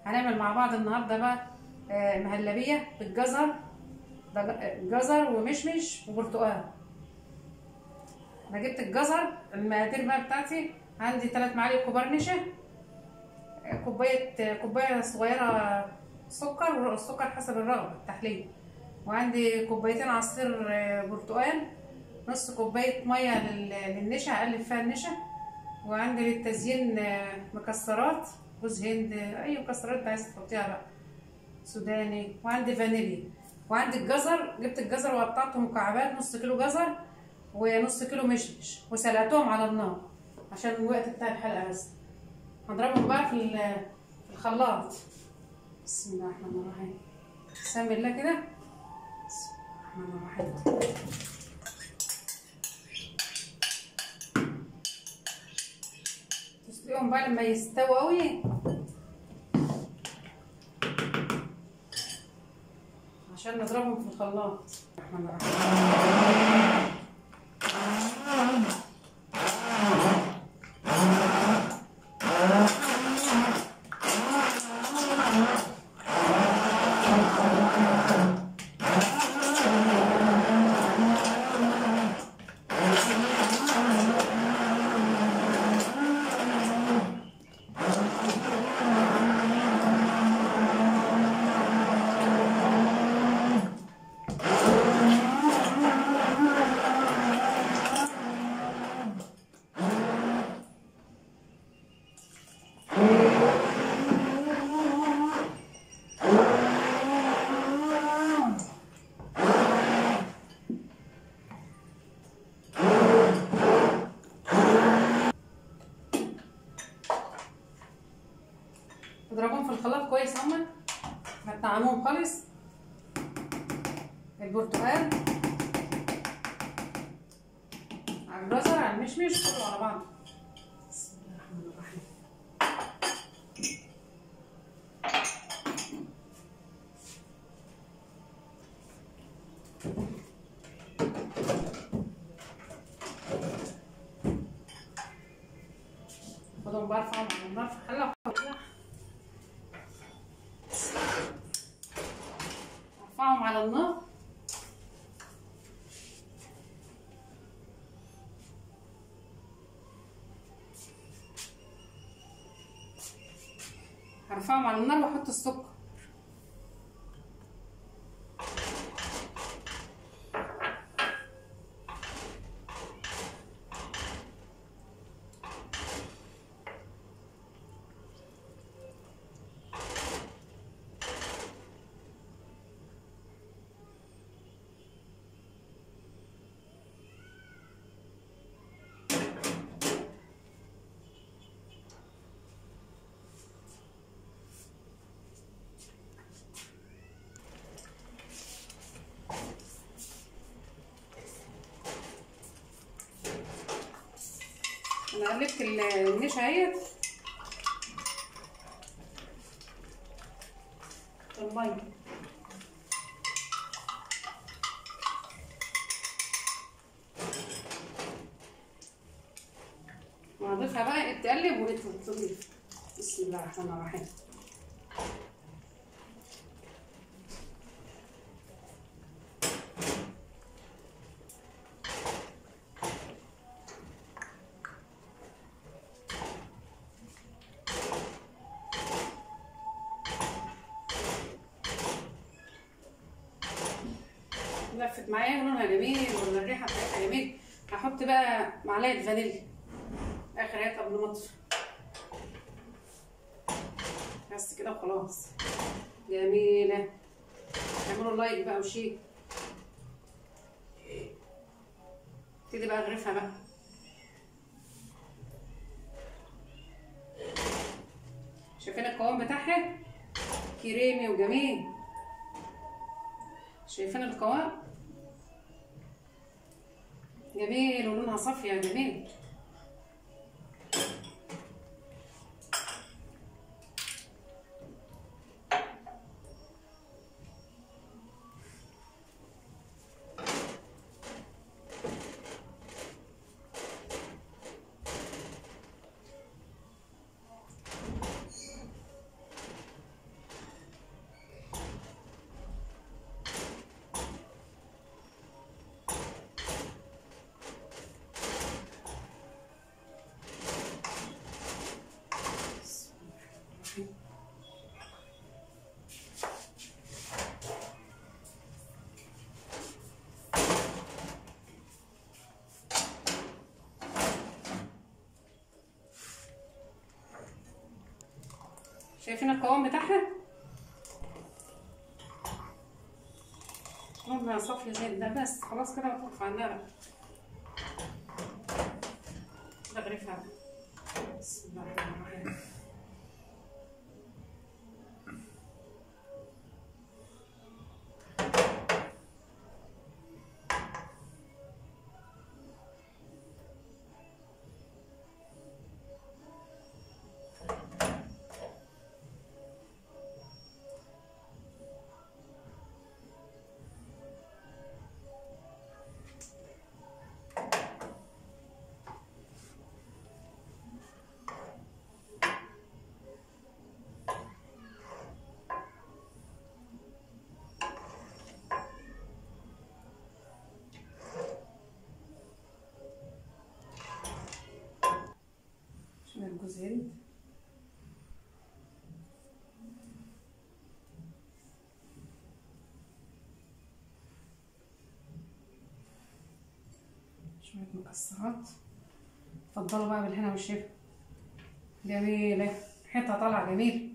هنعمل مع بعض النهارده بقى آه، مهلبيه بالجزر ده ج- جزر ومشمش وبرتقال انا جبت الجزر المقادير بقى بتاعتي عندي 3 معالق كبار نشا آه، كوبايه آه، كوبايه صغيره سكر والسكر حسب الرغبه التحليه وعندي كوبايتين عصير آه، برتقال نص كوبايه ميه لل- للنشا اقلب فيها النشا وعندي للتزيين آه، مكسرات جوز هند آه، اي مكسرات بقى عايزه تحطيها بقى سوداني وعندي فانيليا وعندي الجزر جبت الجزر وقطعته مكعبات نص كيلو جزر ونص كيلو مشمش وسلقتهم على النار عشان الوقت بتاع الحلقه بس هضربهم بقى في ال- في الخلاط بسم الله الرحمن الرحيم بسم الله كده بسم الله الرحمن الرحيم تسلقهم بقى لما يستووا قوي عشان نضربهم في الخلاط الرحمن الرحيم اضربهم في الخلاط كويس هما هتنعموهم خالص البرتقال على الجزر على المشمش كله على بعض بسم الله الرحمن الرحيم خدهم برفعهم على النار في حله وأحطهم ارفعهم على النار هرفعهم على النار واحط السكر انا قلبت ال- النشا اهيت الميه وهضيفها بقى تقلب وتضيف بسم الله الرحمن الرحيم لفت معايا لونها جميل والريحه بتاعتها جميل هحط بقى معلقه فانيليا اخر هيك قبل ما اطفي بس كده وخلاص جميله اعملوا لايك بقى وشيك ابتدي بقى اغرفها بقى شايفين القوام بتاعها كريمي وجميل شايفين القوام جميل ولونها صافية جميل شايفين القوام بتاعها ربع صفي زي ده بس خلاص كده بترفع النار بغرفها بسم الله الرحمن الرحيم شوية جوز هند شوية مكسرات اتفضلوا بقى بالهنا والشفا جميلة حتة طالعة جميل